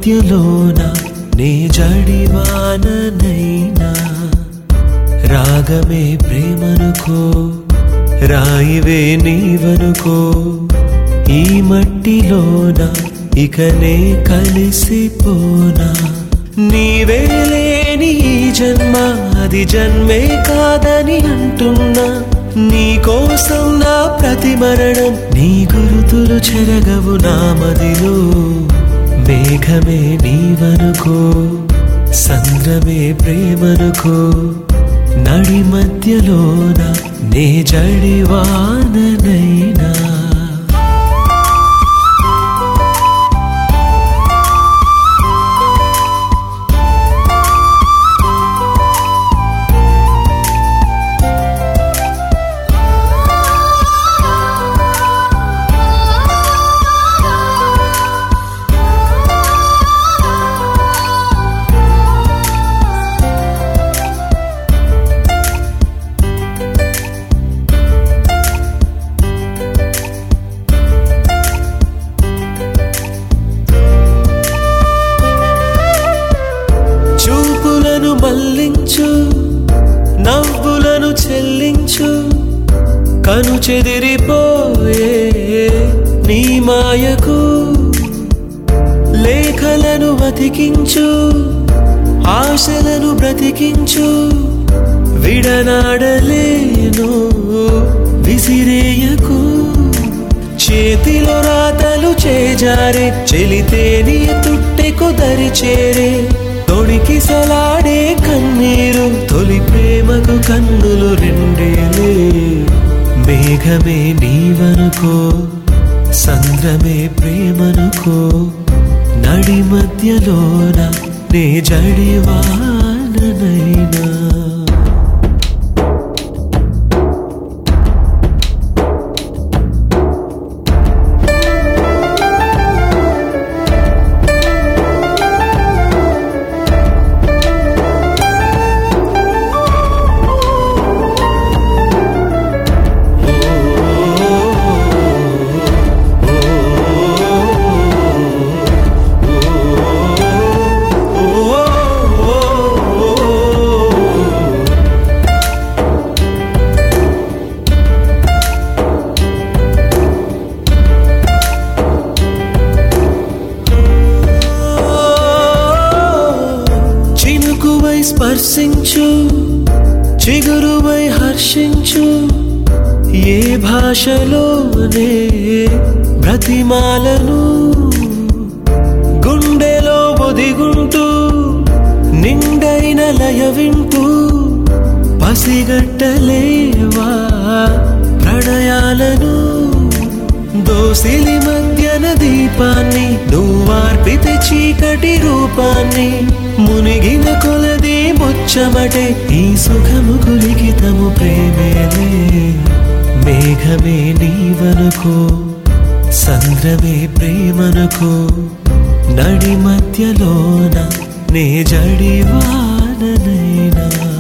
మధ్యలోన నే జడివాననైనా రాగమే ప్రేమనుకో రాయివే నీవనుకో ఈ మట్టిలోన ఇకనే కలిసిపోనా నీవే లేని ఈ జన్మ అది జన్మే కాదని అంటున్నా నీ కోసం నా ప్రతి మరణం నీ గురుతులు చెరగవు నా మదిలో మేఘమే నీవనుకో సంద్రమే ప్రేమనుకో నడి మధ్యలోన నే జడివాననైనా చూపులను మల్లించు నవ్వులను చెల్లించు కను చెదిరిపోయే నీ మాయకు లేఖలను బతికించు ఆశలను బ్రతికించు విడనాడలేను విసిరేయకు చేతిలో రాతలు చేజారే చెలితే నీ తుట్టెకు దరి చేరే తొడికి సలాడే కన్నీరు తొలి ప్రేమకు కన్నులు రెండేలే మేఘమే నీవనుకో సంద్రమే ప్రేమనుకో నడి మధ్యలోన నే జడివాననైనా చినుకువై స్పర్శించు చిగురువై హర్షించు ఏ భాషలోనే బ్రతిమాలను గుండెలో ఒదిగుంటూ నిండైన లయ వింటూ పసిగట్టలేవా ప్రణయాలను దోసిలి మధ్యన దీపాన్ని నువ్వార్పితే చీకటి రూపాన్ని మునిగిన కొలది ముచ్చమటే ఈ సుఖము కులికితము ప్రేమేలే మేఘమే నీవనుకో సంద్రమే ప్రేమనుకో నడి మధ్యలోన నే జడివాననైనా